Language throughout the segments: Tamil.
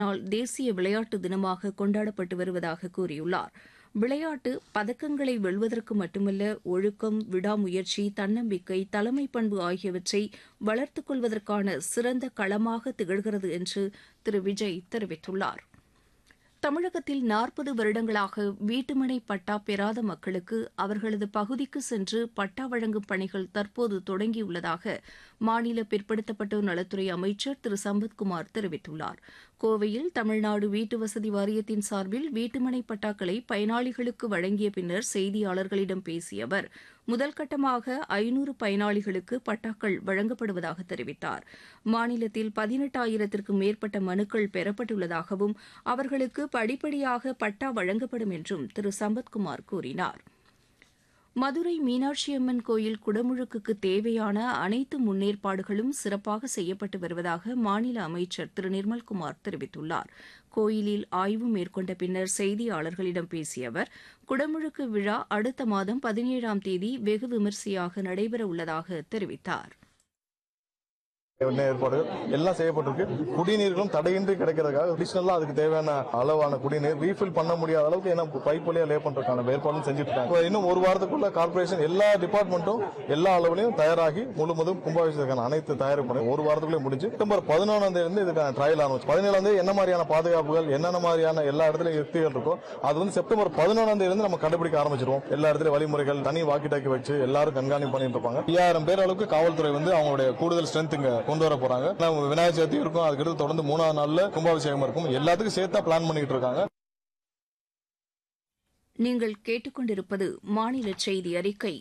நாள் தேசிய விளையாட்டு தினமாக கொண்டாடப்பட்டு வருவதாக கூறியுள்ளார் விளையாட்டு பதக்கங்களை வெல்வதற்கு மட்டுமல்ல ஒழுக்கம் விடாமுயற்சி தன்னம்பிக்கை தலைமை பண்பு ஆகியவற்றை வளர்த்துக் கொள்வதற்கான சிறந்த களமாக திகழ்கிறது என்று திரு விஜய் தெரிவித்துள்ளார் தமிழகத்தில் நாற்பது வருடங்களாக வீட்டுமனை பட்டா பெறாத மக்களுக்கு அவர்களது பகுதிக்கு சென்று பட்டா வழங்கும் பணிகள் தற்போது தொடங்கியுள்ளதாக மாநில பிற்படுத்தப்பட்டோர் நலத்துறை அமைச்சர் திரு சம்பத்குமார் தெரிவித்துள்ளார் கோவையில் தமிழ்நாடு வீட்டு வசதி வாரியத்தின் சார்பில் வீட்டுமனை பட்டாக்களை பயனாளிகளுக்கு வழங்கிய பின்னர் செய்தியாளர்களிடம் பேசிய அவர் முதல் கட்டமாக ஐநூறு பயனாளிகளுக்கு பட்டாக்கள் வழங்கப்படுவதாக தெரிவித்தார் மாநிலத்தில் பதினெட்டாயிரத்திற்கும் மேற்பட்ட மனுக்கள் பெறப்பட்டுள்ளதாகவும் அவர்களுக்கு படிப்படியாக பட்டா வழங்கப்படும் என்றும் திரு சம்பத்குமார் கூறினார் மதுரை மீனாட்சியம்மன் கோயில் குடமுழுக்குக்கு தேவையான அனைத்து முன்னேற்பாடுகளும் சிறப்பாக செய்யப்பட்டு வருவதாக மாநில அமைச்சர் திரு நிர்மல்குமார் தெரிவித்துள்ளார் கோயிலில் ஆய்வு மேற்கொண்ட பின்னர் செய்தியாளர்களிடம் பேசிய அவர் குடமுழுக்கு விழா அடுத்த மாதம் பதினேழாம் தேதி வெகு விமரிசையாக நடைபெற உள்ளதாக தெரிவித்தார் ஏற்பாடுகள் எல்லாம் செய்யப்பட்டிருக்கு குடிநீர்களும் தடையின்றி கிடைக்கிறதுக்காக அடிஷனலா அதுக்கு தேவையான அளவான குடிநீர் ரீஃபில் பண்ண முடியாத அளவுக்கு ஏன்னா பைப் வழியா லே பண்றதுக்கான ஏற்பாடும் செஞ்சுட்டு இருக்காங்க இன்னும் ஒரு வாரத்துக்குள்ள கார்பரேஷன் எல்லா டிபார்ட்மெண்ட்டும் எல்லா அளவுலையும் தயாராகி முழுவதும் கும்பாபிஷேகத்துக்கான அனைத்து தயாரிப்பு ஒரு வாரத்துக்குள்ளே முடிஞ்சு செப்டம்பர் பதினொன்றாம் தேதி இருந்து இதுக்கான ட்ரையல் ஆரம்பிச்சு பதினேழாம் தேதி என்ன மாதிரியான பாதுகாப்புகள் என்னென்ன மாதிரியான எல்லா இடத்துலயும் யுக்திகள் இருக்கோ அது வந்து செப்டம்பர் பதினொன்றாம் தேதி இருந்து நம்ம கண்டுபிடிக்க ஆரம்பிச்சிருவோம் எல்லா இடத்துலயும் வழிமுறைகள் தனி வாக்கி டாக்கி வச்சு எல்லாரும் கண்காணிப்பு பண்ணிட்டு இருப்பாங்க ஐயாயிரம் பேர் அளவுக்கு காவல்துறை வந்து அவங்களுடைய கூடுதல் ஸ்ட்ரென்த் இங்க கொண்டு வர போறாங்க நம்ம விநாயகர் சதுர்த்தி இருக்கும் அதுக்கடுத்து தொடர்ந்து மூணாவது நாள்ல கும்பாபிஷேகம் இருக்கும் எல்லாத்துக்கும் சேர்த்தா பிளான் பண்ணிட்டு இருக்காங்க நீங்கள் கேட்டுக்கொண்டிருப்பது மாநில செய்தி அறிக்கை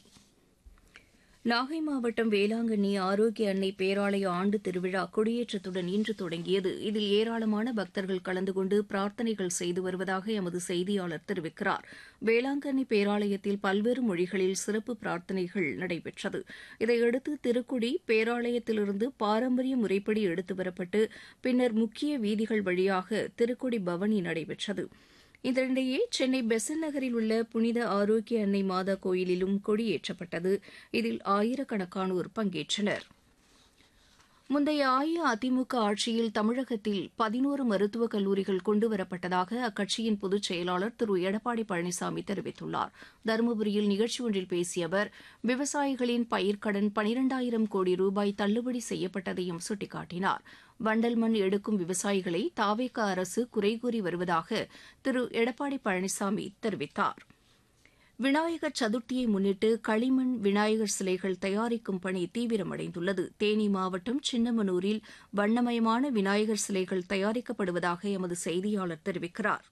நாகை மாவட்டம் வேளாங்கண்ணி ஆரோக்கிய அன்னை பேராலய ஆண்டு திருவிழா கொடியேற்றத்துடன் இன்று தொடங்கியது இதில் ஏராளமான பக்தர்கள் கலந்து கொண்டு பிரார்த்தனைகள் செய்து வருவதாக எமது செய்தியாளர் தெரிவிக்கிறார் வேளாங்கண்ணி பேராலயத்தில் பல்வேறு மொழிகளில் சிறப்பு பிரார்த்தனைகள் நடைபெற்றது இதையடுத்து திருக்குடி பேராலயத்திலிருந்து பாரம்பரிய முறைப்படி எடுத்து வரப்பட்டு பின்னர் முக்கிய வீதிகள் வழியாக திருக்குடி பவனி நடைபெற்றது இதனிடையே சென்னை பெசன் நகரில் உள்ள புனித ஆரோக்கிய அன்னை மாதா கோயிலிலும் கொடியேற்றப்பட்டது இதில் ஆயிரக்கணக்கானோர் பங்கேற்றனர் முந்தைய அஇஅதிமுக ஆட்சியில் தமிழகத்தில் பதினோரு மருத்துவக் கல்லூரிகள் கொண்டுவரப்பட்டதாக அக்கட்சியின் பொதுச் செயலாளர் திரு எடப்பாடி பழனிசாமி தெரிவித்துள்ளார் தருமபுரியில் நிகழ்ச்சி ஒன்றில் பேசிய அவர் விவசாயிகளின் பயிர்க்கடன் பனிரெண்டாயிரம் கோடி ரூபாய் தள்ளுபடி செய்யப்பட்டதையும் சுட்டிக்காட்டினார் வண்டல் மண் எடுக்கும் விவசாயிகளை தாவேக அரசு குறை கூறி வருவதாக திரு எடப்பாடி பழனிசாமி தெரிவித்தார் விநாயகர் சதுர்த்தியை முன்னிட்டு களிமண் விநாயகர் சிலைகள் தயாரிக்கும் பணி தீவிரமடைந்துள்ளது தேனி மாவட்டம் சின்னமனூரில் வண்ணமயமான விநாயகர் சிலைகள் தயாரிக்கப்படுவதாக எமது செய்தியாளர் தெரிவிக்கிறார்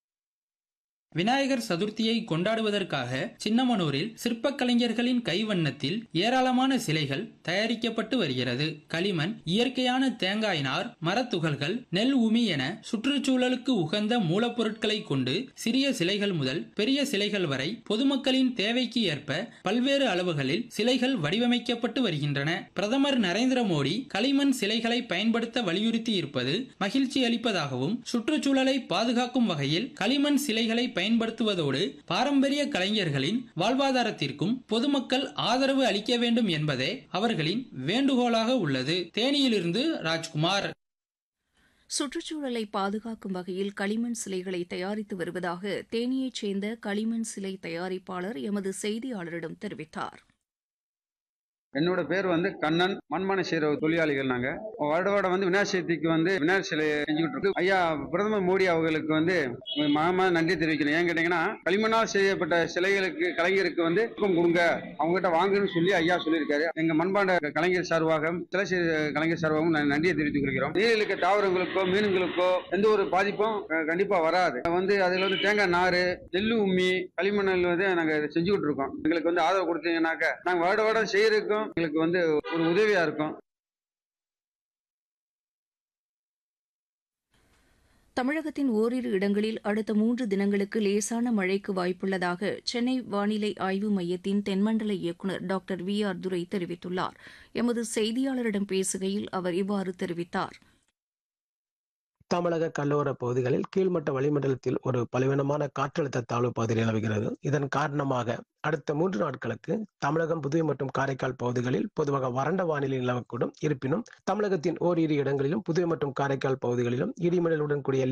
விநாயகர் சதுர்த்தியை கொண்டாடுவதற்காக சின்னமனூரில் சிற்பக் கலைஞர்களின் கைவண்ணத்தில் ஏராளமான சிலைகள் தயாரிக்கப்பட்டு வருகிறது களிமண் இயற்கையான தேங்காய் நார் மரத்துகள்கள் நெல் உமி என சுற்றுச்சூழலுக்கு உகந்த மூலப்பொருட்களை கொண்டு சிறிய சிலைகள் முதல் பெரிய சிலைகள் வரை பொதுமக்களின் தேவைக்கு ஏற்ப பல்வேறு அளவுகளில் சிலைகள் வடிவமைக்கப்பட்டு வருகின்றன பிரதமர் நரேந்திர மோடி களிமண் சிலைகளை பயன்படுத்த வலியுறுத்தி இருப்பது மகிழ்ச்சி அளிப்பதாகவும் சுற்றுச்சூழலை பாதுகாக்கும் வகையில் களிமண் சிலைகளை பயன்படுத்துவதோடு பாரம்பரிய கலைஞர்களின் வாழ்வாதாரத்திற்கும் பொதுமக்கள் ஆதரவு அளிக்க வேண்டும் என்பதே அவர்களின் வேண்டுகோளாக உள்ளது தேனியிலிருந்து ராஜ்குமார் சுற்றுச்சூழலை பாதுகாக்கும் வகையில் களிமண் சிலைகளை தயாரித்து வருவதாக தேனியைச் சேர்ந்த களிமண் சிலை தயாரிப்பாளர் எமது செய்தியாளரிடம் தெரிவித்தார் என்னோட பேர் வந்து கண்ணன் மண்மனை செய்கிற தொழிலாளிகள் நாங்க வருட வருடம் வந்து விநாயகர் சதுர்த்திக்கு வந்து விநாயகர் சிலை செஞ்சுக்கிட்டு இருக்கு ஐயா பிரதமர் மோடி அவர்களுக்கு வந்து மகமா நன்றி தெரிவிக்கணும் ஏன் கேட்டீங்கன்னா களிமண்ணால் செய்யப்பட்ட சிலைகளுக்கு கலைஞருக்கு வந்து ஊக்கம் கொடுங்க அவங்ககிட்ட வாங்குன்னு சொல்லி ஐயா சொல்லியிருக்காரு எங்க மண்பாண்ட கலைஞர் சார்பாக சிலை செய்த கலைஞர் சார்பாகவும் நான் நன்றியை தெரிவித்துக் கொள்கிறோம் நீரில் இருக்க தாவரங்களுக்கோ மீன்களுக்கோ எந்த ஒரு பாதிப்பும் அஹ், கண்டிப்பா வராது வந்து அதுல வந்து தேங்காய் நாறு நெல்லு உம்மி களிமண்ணில் வந்து நாங்க இதை செஞ்சுக்கிட்டு இருக்கோம் எங்களுக்கு வந்து ஆதரவு கொடுத்தீங்கன்னாக்க நாங்க வருட வருடம் செய்யறதுக்கும் எங்களுக்கு வந்து ஒரு உதவியா இருக்கும் தமிழகத்தின் ஓரிரு இடங்களில் அடுத்த மூன்று தினங்களுக்கு லேசான மழைக்கு வாய்ப்புள்ளதாக சென்னை வானிலை ஆய்வு மையத்தின் தென்மண்டல இயக்குநர் டாக்டர் வி ஆர் துரை தெரிவித்துள்ளார் எமது செய்தியாளரிடம் பேசுகையில் அவர் இவ்வாறு தெரிவித்தார் தமிழக கடலோர பகுதிகளில் கீழ்மட்ட வளிமண்டலத்தில் ஒரு பலவீனமான காற்றழுத்த தாழ்வு பகுதி நிலவுகிறது இதன் காரணமாக அடுத்த மூன்று நாட்களுக்கு தமிழகம் புதுவை மற்றும் காரைக்கால் பகுதிகளில் பொதுவாக வறண்ட வானிலை நிலவக்கூடும் இருப்பினும் தமிழகத்தின் ஓரிரு இடங்களிலும் புதுவை மற்றும் காரைக்கால் பகுதிகளிலும் இடிமலையுடன் கூடிய